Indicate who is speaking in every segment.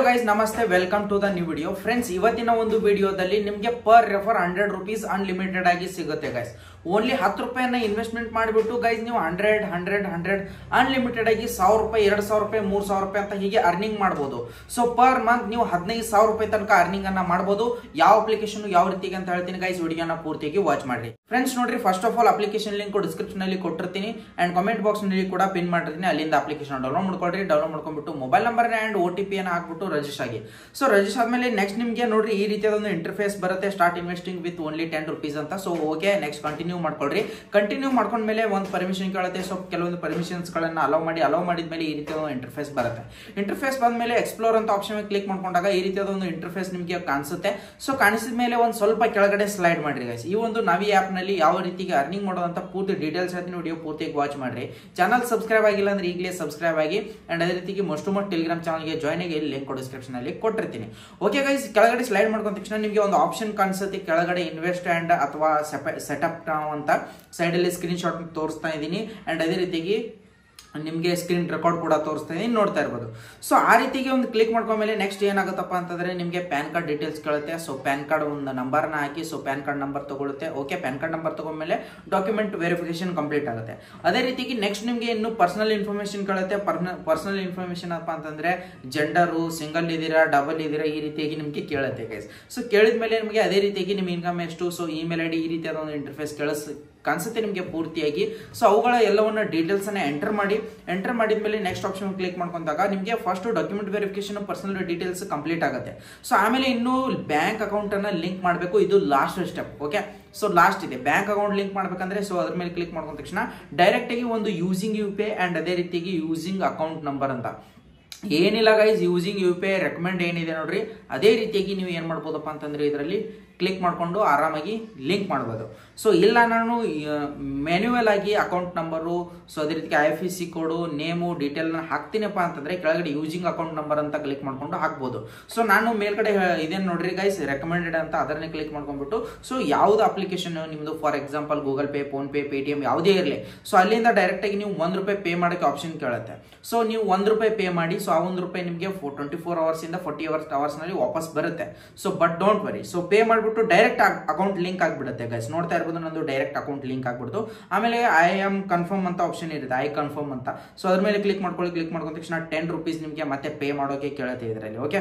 Speaker 1: guys ನಮಸ್ತೆ welcome to the new video friends ಇವತ್ತಿನ ಒಂದು ವಿಡಿಯೋದಲ್ಲಿ ನಿಮಗೆ per refer hundred rupees unlimited ಆಗಿ ಸಿಗುತ್ತೆ ಗೈಸ್ ಓನ್ಲಿ ಹತ್ತು ರೂಪಾಯಿನ ಇನ್ವೆಸ್ಟ್ಮೆಂಟ್ ಮಾಡಿಬಿಟ್ಟು ಗೈಸ್ ನೀವು ಹಂಡ್ರೆಡ್ ಹಂಡ್ರೆಡ್ ಹಂಡ್ರೆಡ್ ಅನ್ಲಿಮಿಟೆಡ್ ಆಗಿ ಸಾವಿರ ರೂಪಾಯಿ ಎರಡು ಸಾವಿರ ರೂಪಾಯಿ ಮೂರು ಸಾವಿರ ರೂಪಾಯಿ ಅಂತ ಹೀಗೆ ಅರ್ನಿಂಗ್ ಮಾಡ್ಬೋದು ಸೊ ಪರ್ ಮಂತ್ ನೀವು ಹದಿನೈದು ಸಾವಿರ ರೂಪಾಯಿ ತನಕ ಅರ್ನಿಂಗ್ ಅನ್ನ ಮಾಡ್ಬೋದು ಯಾವ ಅಪ್ಲಿಕೇಶನ್ ಯಾವ ರೀತಿಗೆ ಅಂತ ಹೇಳ್ತೀನಿ ಗೈಸ್ ವಿಡಿಯೋನ ಪೂರ್ತಿಯಾಗಿ ವಾಚ್ ಮಾಡಿ ಫ್ರೆಂಡ್ಸ್ ನೋಡ್ರಿ first of all application link description ಅಲ್ಲಿ ಕೊಟ್ಟಿರ್ತೀನಿ ಅಂಡ್ ಕಾಮೆಂಟ್ ಬಾಕ್ಸ್ ನಲ್ಲಿ ಕೂಡ ಪಿನ್ ಮಾಡಿರ್ತೀನಿ ಅಲ್ಲಿಂದ ಅಪ್ಲಿಕೇಶನ್ ಡೌನ್ಲೋಡ್ ಮಾಡ್ಕೊಳ್ರಿ ಡೌನ್ಲೋಡ್ ಮಾಡ್ಕೊಂಡ್ಬಿಟ್ಟು mobile number and O T P ಅನ್ನ ಹಾಕ್ಬಿಟ್ಟು ರಿಜಿಸ್ಟರ್ ಆಗಿ ಸೊ ರಿಜಿಸ್ಟರ್ ಆದ್ಮೇಲೆ ನೆಕ್ಸ್ಟ್ ನಿಮಗೆ ನೋಡ್ರಿ ಈ ರೀತಿಯಾದ ಒಂದು ಇಂಟರ್ಫೇಸ್ ಬರುತ್ತೆ start investing with only ten rupees ಅಂತ ಸೊ ಓಕೆ ನೆಕ್ಸ್ಟ್ ಕಂಟಿನ್ಯೂ ಮಾಡ್ಕೊಳ್ರಿ ಕಂಟಿನ್ಯೂ ಮಾಡ್ಕೊಂಡ್ಮೇಲೆ ಒಂದು ಪರ್ಮಿಷನ್ ಕೇಳುತ್ತೆ ಸೊ ಕೆಲವೊಂದು ಪರ್ಮಿಷನ್ಸ್ ಗಳನ್ನ ಅಲೋ ಮಾಡಿ ಅಲೋ ಮಾಡಿದ್ಮೇಲೆ ಈ ರೀತಿಯಾದ ಒಂದು ಇಂಟರ್ಫೇಸ್ ಬರುತ್ತೆ ಇಂಟರ್ಫೇಸ್ ಬಂದ್ಮೇಲೆ ಎಕ್ಸ್ಪ್ಲೋರ್ ಅಂತ ಆಪ್ಷನ್ ಕ್ಲಿಕ್ ಮಾಡ್ಕೊಂಡಾಗ ಈ ರೀತಿಯಾದ ಒಂದು ಇಂಟರ್ಫೇಸ್ ನಿಮಗೆ ಕಾಣಿಸುತ್ತೆ ಸೊ ಕಾಣಿಸಿದ ಮೇಲೆ ಒಂದು ಸ್ವಲ್ಪ ಕೆಳಗಡೆ ಸ್ಲೈಡ್ ಮಾಡ್ರಿ ಗೈಸ್ ಈ ಒಂದು ನವಿ ಆಪ್ ನಲ್ಲಿ ಯಾವ ರೀತಿಗೆ ಅರ್ನಿಂಗ್ ಮಾಡೋದಂತ ಪೂರ್ತಿ ಡೀಟೇಲ್ಸ್ ಹೇಳ್ತೀನಿ ವಿಡಿಯೋ ಪೂರ್ತಿಯಾಗಿ ವಾಚ್ ಮಾಡ್ರಿ ಚಾನಲ್ ಸಬ್ಸ್ಕ್ರೈಬ್ ಆಗಿಲ್ಲ ಅಂದ್ರೆ ಈಗಲೇ ಸಬ್ಸ್ಕ್ರೈಬ್ ಆಗಿ ಅಂಡ್ ಅದೇ ರೀತಿಗೆ ಮೋಸ್ಟ್ ಮೋಸ್ಟ್ ಟೆಲಿಗ್ರಾಮ್ ಚಾನಲ್ಗೆ ಜಾಯ್ನ್ ಆಗಿ ಲಿಂಕ್ ಡಿಸ್ಕ್ರಿಪ್ಷನ್ ಅಲ್ಲಿ ಕೊಟ್ಟಿರ್ತೀನಿ ಓಕೆ ಗೈಸ್ ಕೆಳಗಡೆ ಸ್ಲೈಡ್ ಮಾಡ್ಕೊಂಡ ತಕ್ಷಣ ನಿಮಗೆ ಒಂದು ಆಪ್ಷನ್ ಕಾಣಿಸುತ್ತೆ ಕೆಳಗಡೆ ಇನ್ವೆಸ್ಟ್ ಅಂಡ್ ಅಥವಾ ಸೆಟಪ್ ಅಂತ ಸೈಡ್ ಅಲ್ಲಿ ಸ್ಕ್ರೀನ್ ಶಾಟ್ ತೋರಿಸ್ತಾ ಇದ್ದೀನಿ ಅಂಡ್ ಅದೇ ರೀತಿಗೆ ನಿಮಗೆ ಸ್ಕ್ರೀನ್ ರೆಕಾರ್ಡ್ ಕೂಡ ತೋರಿಸ್ತಾ ಇದೀನಿ ನೋಡ್ತಾ ಇರ್ಬೋದು ಸೊ ಆ ರೀತಿಗೆ ಒಂದು ಕ್ಲಿಕ್ ಮಾಡ್ಕೊಂಡ್ಮೇಲೆ ನೆಕ್ಸ್ಟ್ ಏನಾಗುತ್ತಪ್ಪ ಅಂತಂದ್ರೆ ನಿಮಗೆ ಪ್ಯಾನ್ ಕಾರ್ಡ್ ಡೀಟೇಲ್ಸ್ ಕೇಳುತ್ತೆ ಸೊ ಪ್ಯಾನ್ ಕಾರ್ಡ್ ಒಂದು ನಂಬರ್ನ ಹಾಕಿ ಸೊ ಪ್ಯಾನ್ ಕಾರ್ಡ್ ನಂಬರ್ ತಗೊಳುತ್ತೆ ಓಕೆ ಪ್ಯಾನ್ ಕಾರ್ಡ್ ನಂಬರ್ ತಗೊಂಡ್ಮೇಲೆ ಡಾಕ್ಯುಮೆಂಟ್ ವೆರಿಫಿಕೇಶನ್ ಕಂಪ್ಲೀಟ್ ಆಗುತ್ತೆ ಅದೇ ರೀತಿಗೆ ನೆಕ್ಸ್ಟ್ ನಿಮಗೆ ಇನ್ನು ಪರ್ಸನಲ್ ಇನ್ಫಾರ್ಮೇಶನ್ ಕೇಳುತ್ತೆ ಪರ್ಸನಲ್ ಇನ್ಫಾರ್ಮೇಶನ್ ಅಪ್ಪ ಅಂತಂದ್ರೆ ಜೆಂಡರು ಸಿಂಗಲ್ ಇದ್ದೀರಾ ಡಬಲ್ ಇದ್ದೀರಾ ಈ ರೀತಿಯಾಗಿ ನಿಮಗೆ ಕೇಳುತ್ತೆ ಗೈಸ್ ಸೊ ಕೇಳಿದ್ಮೇಲೆ ನಿಮಗೆ ಅದೇ ರೀತಿಯಾಗಿ ನಿಮ್ಮ ಇನ್ಕಮ್ ಎಷ್ಟು ಸೊ ಇಮೇಲ್ ಐ ಡಿ ಈ ರೀತಿಯಾದ ಒಂದು ಇಂಟರ್ಫೇಸ್ ಕೇಳಿಸ್ ಕಾಣಿಸುತ್ತೆ ನಿಮಗೆ ಪೂರ್ತಿಯಾಗಿ ಸೊ ಅವುಗಳ ಎಲ್ಲವನ್ನ ಡೀಟೇಲ್ಸ್ ಅನ್ನ ಎಂಟರ್ ಮಾಡಿ ಎಂಟರ್ ಮಾಡಿದ್ಮೇಲೆ ನೆಕ್ಸ್ಟ್ ಆಪ್ಷನ್ ಕ್ಲಿಕ್ ಮಾಡ್ಕೊಂಡಾಗ ನಿಮಗೆ first document verification personal details complete ಆಗುತ್ತೆ ಸೊ ಆಮೇಲೆ ಇನ್ನು ಬ್ಯಾಂಕ್ ಅಕೌಂಟ್ ಅನ್ನ ಲಿಂಕ್ ಮಾಡಬೇಕು ಇದು last step okay so last ಇದೆ ಬ್ಯಾಂಕ್ ಅಕೌಂಟ್ ಲಿಂಕ್ ಮಾಡ್ಬೇಕಂದ್ರೆ ಸೊ ಅದ್ರ ಮೇಲೆ ಕ್ಲಿಕ್ ಮಾಡ್ಕೊಂಡ ತಕ್ಷಣ ಡೈರೆಕ್ಟ್ ಆಗಿ ಒಂದು ಯೂಸಿಂಗ್ ಯು ಪಿ ಅಂಡ್ ಅದೇ ರೀತಿಯಾಗಿ ಯೂಸಿಂಗ್ ಅಕೌಂಟ್ ನಂಬರ್ ಅಂತ ಏನಿಲ್ಲ guys using U P I recommend ಏನಿದೆ ನೋಡ್ರಿ ಅದೇ ರೀತಿಯಾಗಿ ನೀವು ಏನು ಮಾಡ್ಬೋದಪ್ಪ ಅಂತಂದ್ರೆ ಇದರಲ್ಲಿ ಕ್ಲಿಕ್ ಮಾಡಿಕೊಂಡು ಆರಾಮಾಗಿ ಲಿಂಕ್ ಮಾಡ್ಬೋದು ಸೊ ಇಲ್ಲ ನಾನು ಮ್ಯಾನ್ಯುವಲ್ ಆಗಿ ಅಕೌಂಟ್ ನಂಬರು ಸೊ ಅದೇ ರೀತಿ I F S C code name ಡೀಟೇಲ್ನ ಹಾಕ್ತೀನಪ್ಪ ಅಂತಂದ್ರೆ ಕೆಳಗಡೆ ಯೂಸಿಂಗ್ ಅಕೌಂಟ್ ನಂಬರ್ ಅಂತ ಕ್ಲಿಕ್ ಮಾಡ್ಕೊಂಡು ಹಾಕ್ಬೋದು ಸೊ ನಾನು ಮೇಲ್ಗಡೆ ಇದೇನು ನೋಡ್ರಿ ಗೈಸ್ ರೆಕಮೆಂಡೆಡ್ ಅಂತ ಅದನ್ನೇ ಕ್ಲಿಕ್ ಮಾಡ್ಕೊಂಡ್ಬಿಟ್ಟು ಸೊ ಯಾವ್ದು ಅಪ್ಲಿಕೇಶನ್ ನಿಮ್ದು for example Google Pay PhonePe Paytm ಯಾವುದೇ ಇರಲಿ ಸೊ ಅಲ್ಲಿಂದ ಡೈರೆಕ್ಟ್ ಆಗಿ ನೀವು ಒಂದು ರೂಪಾಯಿ ಪೇ ಮಾಡೋಕ್ಕೆ ಆಪ್ಷನ್ ಕೇಳುತ್ತೆ ಸೊ ನೀವು ಒಂದು ರೂಪಾಯಿ ಪೇ ಮಾಡಿ ಸೊ ಆ ಒಂದು ರೂಪಾಯಿ ನಿಮಗೆ ಟ್ವೆಂಟಿ ಫೋರ್ ಅವರ್ಸ್ ಇಂದ ಫೋರ್ಟಿ ಅವರ್ಸ್ ಅವರ್ಸ್ ನಲ್ಲಿ ವಾಪಸ್ ಬರುತ್ತೆ so but don't worry so pay ಮಾಡಿಬಿಟ್ಟು ಡೈರೆಕ್ಟ್ ಅಕೌಂಟ್ ಲಿಂಕ್ ಆಗಿಬಿಡುತ್ತೆ ಗೈಸ್ ನೋಡ್ತಾ ಇರ್ಬೋದು ನಂದು ಡೈರೆಕ್ಟ್ ಅಕೌಂಟ್ ಲಿಂಕ್ ಆಗ್ಬಿಡ್ತು ಆಮೇಲೆ ಐ ಆಮ್ ಕನ್ಫರ್ಮ್ ಅಂತ ಆಪ್ಷನ್ ಇರುತ್ತೆ ಐ ಕನ್ಫರ್ಮ್ ಅಂತ ಸೊ ಅದ್ರ ಮೇಲೆ ಕ್ಲಿಕ್ ಮಾಡ್ಕೊಳ್ಳಿ ಕ್ಲಿಕ್ ಮಾಡ್ಕೊಂಡ ತಕ್ಷಣ ಟೆನ್ ರುಪೀಸ್ ನಿಮಗೆ ಮತ್ತೆ ಪೇ ಮಾಡೋಕೆ ಕೇಳುತ್ತೆ ಇದರಲ್ಲಿ ಓಕೆ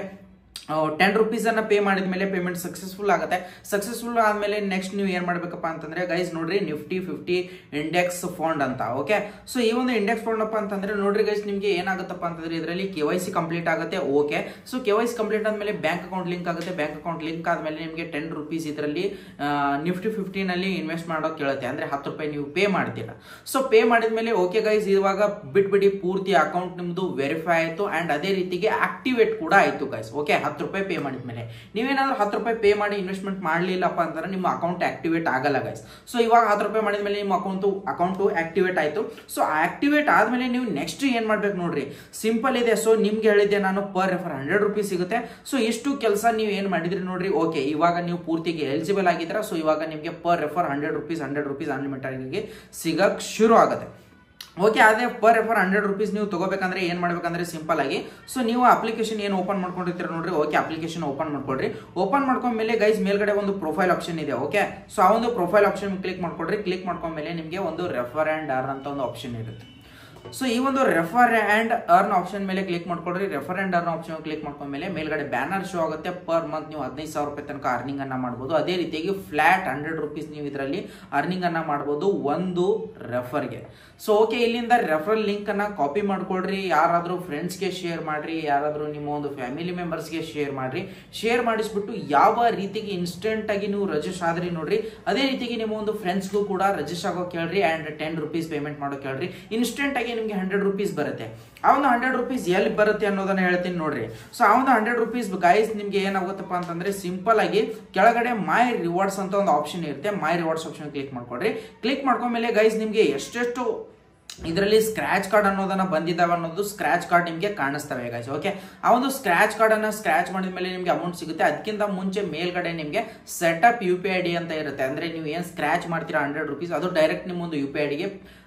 Speaker 1: ಟೆನ್ ರುಪೀಸ್ ಅನ್ನ ಪೇ ಮಾಡಿದ ಮೇಲೆ ಪೇಮೆಂಟ್ ಸಕ್ಸಸ್ಫುಲ್ ಆಗುತ್ತೆ ಸಕ್ಸಸ್ಫುಲ್ ಆದ್ಮೇಲೆ ನೆಕ್ಸ್ಟ್ ನೀವು ಏನ್ ಮಾಡ್ಬೇಕಪ್ಪ ಅಂತಂದ್ರೆ ಗೈಸ್ ನೋಡ್ರಿ ನಿಫ್ಟಿ ಫಿಫ್ಟಿ ಇಂಡೆಕ್ಸ್ ಫಂಡ್ ಅಂತ ಓಕೆ ಸೊ ಈ ಒಂದು ಇಂಡೆಕ್ಸ್ ಫಂಡ್ ಅಪ್ಪ ಅಂತಂದ್ರೆ ನೋಡ್ರಿ ಗೈಸ್ ನಿಮ್ಗೆ ಏನಾಗುತ್ತಪ್ಪ ಅಂತಂದ್ರೆ ಇದರಲ್ಲಿ ಕೆ ವೈ ಸಿ ಕಂಪ್ಲೀಟ್ ಆಗುತ್ತೆ okay so K Y C complete ಆದ್ಮೇಲೆ ಬ್ಯಾಂಕ್ ಅಕೌಂಟ್ ಲಿಂಕ್ ಆಗುತ್ತೆ ಬ್ಯಾಂಕ್ ಅಕೌಂಟ್ ಲಿಂಕ್ ಆದ್ಮೇಲೆ ನಿಮಗೆ ಟೆನ್ ರುಪೀಸ್ ಇದರಲ್ಲಿ ನಿಫ್ಟಿ ಫಿಫ್ಟಿನಲ್ಲಿ ಇನ್ವೆಸ್ಟ್ ಮಾಡೋಕೆ ಕೇಳುತ್ತೆ ಅಂದ್ರೆ ಹತ್ತು ರೂಪಾಯಿ ನೀವು ಪೇ ಮಾಡ್ತೀರಾ ಸೊ ಪೇ ಮಾಡಿದ್ಮೇಲೆ ಓಕೆ ಗೈಸ್ ಇವಾಗ ಬಿಟ್ಬಿಡಿ ಪೂರ್ತಿ ಅಕೌಂಟ್ ನಿಮ್ದು ವೆರಿಫೈ ಆಯ್ತು ಅಂಡ್ ಅದೇ ರೀತಿಗೆ ಆಕ್ಟಿವೇಟ್ ಕೂಡ ಆಯ್ತು ಗೈಸ್ ಓಕೆ ಹತ್ತು ರೂಪಾಯಿ ಪೇ ಮಾಡಿದ್ಮೇಲೆ ನೀವೇನಾದ್ರೂ ಹತ್ತು ರೂಪಾಯಿ ಪೇ ಮಾಡಿ ಇನ್ವೆಸ್ಟ್ಮೆಂಟ್ ಮಾಡಲಿಲ್ಲಪ್ಪ ಅಂತಂದ್ರೆ ನಿಮ್ಮ ಅಕೌಂಟ್ ಆಕ್ಟಿವೇಟ್ ಆಗಲ್ಲ ಗೈಸ್ ಸೊ ಇವಾಗ ಹತ್ತು ರೂಪಾಯಿ ಮಾಡಿದ್ಮೇಲೆ ನಿಮ್ಮ ಅಕೌಂಟ್ ಅಕೌಂಟು ಆಕ್ಟಿವೇಟ್ ಆಯ್ತು ಸೊ ಆಕ್ಟಿವೇಟ್ ಆದ್ಮೇಲೆ ನೀವು ನೆಕ್ಸ್ಟ್ ಏನ್ ಮಾಡ್ಬೇಕು ನೋಡ್ರಿ ಸಿಂಪಲ್ ಇದೆ ಸೊ ನಿಮ್ಗೆ ಹೇಳಿದ್ದೆ ನಾನು ಪರ್ ರೆಫರ್ ಹಂಡ್ರೆಡ್ ರುಪೀಸ್ ಸಿಗುತ್ತೆ ಸೊ ಇಷ್ಟು ಕೆಲಸ ನೀವು ಏನ್ ಮಾಡಿದ್ರಿ ನೋಡ್ರಿ ಓಕೆ ಇವಾಗ ನೀವು ಪೂರ್ತಿಗೆ ಎಲಿಜಿಬಲ್ ಆಗಿದ್ದೀರಾ ಸೊ ಇವಾಗ ನಿಮಗೆ per refer hundred rupees hundred rupees unlimited ಸಿಗಕ್ ಶುರು ಆಗುತ್ತೆ ಓಕೆ ಅದೇ ಪರ್ ಎಫರ್ ಹಂಡ್ರೆಡ್ ರುಪೀಸ್ ನೀವು ತಗೋಬೇಕಂದ್ರೆ ಏನು ಮಾಡ್ಬೇಕಂದ್ರೆ ಸಿಂಪಲ್ ಆಗಿ ಸೊ ನೀವು ಅಪ್ಲಿಕೇಶನ್ ಏನು ಓಪನ್ ಮಾಡ್ಕೊಂಡಿರ್ತೀರ ನೋಡ್ರಿ ಓಕೆ ಅಪ್ಲಿಕೇಶನ್ ಓಪನ್ ಮಾಡ್ಕೊಳ್ರಿ ಓಪನ್ ಮಾಡ್ಕೊಂಡ್ಮೇಲೆ ಗೈಸ್ ಮೇಲ್ಗಡೆ ಒಂದು ಪ್ರೊಫೈಲ್ ಆಪ್ಷನ್ ಇದೆ ಓಕೆ ಸೊ ಆ ಒಂದು ಪ್ರೊಫೈಲ್ ಆಪ್ಷನ್ ಕ್ಲಿಕ್ ಮಾಡ್ಕೊಳ್ರಿ ಕ್ಲಿಕ್ ಮಾಡ್ಕೊಂಡ್ಮೇಲೆ ನಿಮಗೆ ಒಂದು ರೆಫರ್ ಆ್ಯಂಡ್ ಅರ್ನ್ ಅಂತ ಒಂದು ಆಪ್ಷನ್ ಇರುತ್ತೆ ಸೊ ಈ ಒಂದು ರೆಫರ್ ಆ್ಯಂಡ್ ಅರ್ನ್ ಆಪ್ಷನ್ ಮೇಲೆ ಕ್ಲಿಕ್ ಮಾಡ್ಕೊಳ್ರಿ refer and earn option click ಮಾಡ್ಕೊಂಡ್ಮೇಲೆ ಮೇಲ್ಗಡೆ ಬ್ಯಾನರ್ ಶೋ ಆಗುತ್ತೆ ಪರ್ ಮಂತ್ ನೀವು ಹದಿನೈದು ಸಾವಿರ ರೂಪಾಯಿ ತನಕ ಅರ್ನಿಂಗ್ ಅನ್ನ ಮಾಡ್ಬೋದು ಅದೇ ರೀತಿಯಾಗಿ ಫ್ಲಾಟ್ ಹಂಡ್ರೆಡ್ ರುಪೀಸ್ ನೀವು ಇದರಲ್ಲಿ ಅರ್ನಿಂಗ್ ಅನ್ನ ಮಾಡ್ಬೋದು ಒಂದು ರೆಫರ್ಗೆ ಸೊ ಓಕೆ ಇಲ್ಲಿಂದ ರೆಫರಲ್ ಲಿಂಕ್ ಅನ್ನ ಕಾಪಿ ಮಾಡ್ಕೊಳ್ರಿ ಯಾರಾದರೂ ಫ್ರೆಂಡ್ಸ್ಗೆ ಶೇರ್ ಮಾಡ್ರಿ ಯಾರಾದರೂ ನಿಮ್ಮ ಒಂದು ಫ್ಯಾಮಿಲಿ ಮೆಂಬರ್ಸ್ಗೆ ಶೇರ್ ಮಾಡ್ರಿ ಶೇರ್ ಮಾಡಿಸ್ಬಿಟ್ಟು ಯಾವ ರೀತಿಗೆ ಇನ್ಸ್ಟೆಂಟ್ ಆಗಿ ನೀವು ರಿಜಿಸ್ಟರ್ ಆದ್ರಿ ನೋಡ್ರಿ ಅದೇ ರೀತಿಗೆ ನಿಮ್ಮ ಒಂದು ಫ್ರೆಂಡ್ಸ್ಗೂ ಕೂಡ ರಿಜಿಸ್ಟರ್ ಆಗೋ ಕೇಳ್ರಿ ಅಂಡ್ ಟೆನ್ ರುಪೀಸ್ ಪೇಮೆಂಟ್ ಮಾಡೋ ಕೇಳ್ರಿ ಇನ್ಸ್ಟೆಂಟ್ ಆಗಿ ನಿಮಗೆ ಹಂಡ್ರೆಡ್ ರುಪೀಸ್ ಬರುತ್ತೆ ಆ ಒಂದು ಹಂಡ್ರೆಡ್ ರುಪೀಸ್ ಎಲ್ಲಿ ಬರುತ್ತೆ ಅನ್ನೋದನ್ನ ಹೇಳ್ತೀನಿ ನೋಡ್ರಿ ಸೊ ಆ ಒಂದು ಹಂಡ್ರೆಡ್ ರುಪೀಸ್ ಗೈಸ್ ನಿಮ್ಗೆ ಏನಾಗುತ್ತಪ್ಪ ಅಂತಂದ್ರೆ ಸಿಂಪಲ್ ಆಗಿ ಕೆಳಗಡೆ ಮೈ ರಿವಾರ್ಡ್ಸ್ ಅಂತ ಒಂದು ಆಪ್ಷನ್ ಇರುತ್ತೆ ಮೈ ರಿವಾರ್ಡ್ಸ್ ಆಪ್ಷನ್ ಕ್ಲಿಕ್ ಮಾಡ್ಕೊಡ್ರಿ ಕ್ಲಿಕ್ ಮಾಡ್ಕೊಂಡ್ಮೇಲೆ ಗೈಸ್ ನಿಮ್ಗೆ ಎಷ್ಟೆಷ್ಟು ಇದರಲ್ಲಿ ಸ್ಕ್ರಾಚ್ ಕಾರ್ಡ್ ಅನ್ನೋದನ್ನ ಬಂದಿದ್ದಾವೆ ಅನ್ನೋದು ಸ್ಕ್ರಾಚ್ ಕಾರ್ಡ್ ನಿಮಗೆ ಕಾಣಿಸ್ತವೆ ಗೈಸ್ ಓಕೆ ಆ ಒಂದು ಸ್ಕ್ರಾಚ್ ಕಾರ್ಡ್ ಅನ್ನ ಸ್ಕ್ರಾಚ್ ಮಾಡಿದ ಮೇಲೆ ನಿಮಗೆ ಅಮೌಂಟ್ ಸಿಗುತ್ತೆ ಅದಕ್ಕಿಂತ ಮುಂಚೆ ಮೇಲ್ಗಡೆ ನಿಮಗೆ setup U P I D ಅಂತ ಇರುತ್ತೆ ಅಂದ್ರೆ ನೀವು ಏನು ಸ್ಕ್ರಾಚ್ ಮಾಡ್ತೀರಾ ಹಂಡ್ರೆಡ್ ರುಪೀಸ್ ಅದು ಡೈರೆಕ್ಟ್ ನಿಮ್ಮ ಒಂದು ಯು ಪಿ ಐ ಡಿಗೆ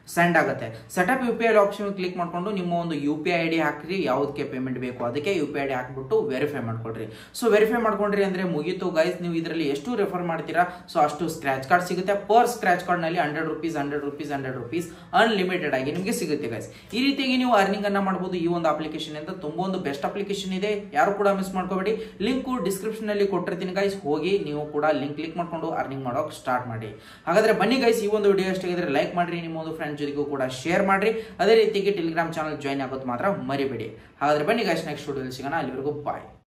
Speaker 1: ಸೆಂಡ್ ಆಗುತ್ತೆ setup U P I option click ಮಾಡ್ಕೊಂಡು ನಿಮ್ಮ ಒಂದು ಯು ಪಿ ಐ ಡಿ ಹಾಕ್ರಿ ಯಾವುದಕ್ಕೆ ಪೇಮೆಂಟ್ ಬೇಕು ಅದಕ್ಕೆ ಯು ಪಿ ಐ ಡಿ ಹಾಕ್ಬಿಟ್ಟು ವೆರಿಫೈ ಮಾಡ್ಕೊಳ್ರಿ ಸೊ ವೆರಿಫೈ ಮಾಡ್ಕೊಂಡ್ರಿ ಅಂದ್ರೆ ಮುಗೀತು ಗೈಸ್ ನೀವು ಇದರಲ್ಲಿ ಎಷ್ಟು ರೆಫರ್ ಮಾಡ್ತೀರಾ ಸೊ ಅಷ್ಟು ಸ್ಕ್ರಾಚ್ ಕಾರ್ಡ್ ಸಿಗುತ್ತೆ ಪರ್ ಸ್ಕ್ರಾಚ್ ಕಾರ್ಡ್ ನಲ್ಲಿ hundred rupees hundred rupees hundred rupees unlimited ಆಗಿ ನಿಮಗೆ ಸಿಗುತ್ತೆ ಗೈಸ್ ಈ ರೀತಿಯಾಗಿ ನೀವು ಅರ್ನಿಂಗ್ ಅನ್ನ ಮಾಡಬಹುದು ಈ ಒಂದು ಅಪ್ಲಿಕೇಶನ್ ಅಂತ ತುಂಬಾ ಒಂದು ಬೆಸ್ಟ್ ಅಪ್ಲಿಕೇಶನ್ ಇದೆ ಯಾರು ಕೂಡ ಮಿಸ್ ಮಾಡ್ಕೋಬೇಡಿ ಲಿಂಕ್ ಡಿಸ್ಕ್ರಿಪ್ಷನ್ ಅಲ್ಲಿ ಕೊಟ್ಟಿರ್ತೀನಿ ಗೈಸ್ ಹೋಗಿ ನೀವು ಕೂಡ ಲಿಂಕ್ ಕ್ಲಿಕ್ ಮಾಡ್ಕೊಂಡು ಅರ್ನಿಂಗ್ ಮಾಡೋಕೆ ಸ್ಟಾರ್ಟ್ ಮಾಡಿ ಹಾಗಾದ್ರೆ ಬನ್ನಿ ಗೈಸ್ ಈ ಒಂದು ವಿಡಿಯೋ ಇಷ್ಟಾಗಿದ್ರೆ ಲೈಕ್ ಮಾಡ್ರಿ ನಿಮ್ಮ ಒಂದು ಫ್ರೆಂಡ್ ಜೊತೆಗೂ ಕೂಡ ಶೇರ್ ಮಾಡ್ರಿ ಅದೇ ರೀತಿಗೆ ಟೆಲಿಗ್ರಾಮ್ ಚಾನಲ್ ಜಾಯ್ನ್ ಆಗೋದು ಮಾತ್ರ ಮರಿಬೇಡಿ ಹಾಗಾದ್ರೆ ಬನ್ನಿ ಗೈಸ್ ನೆಕ್ಸ್ಟ್ ವಿಡಿಯೋ ಸಿಗೋಣ ಅಲ್ಲಿವರೆಗೂ ಬಾಯ್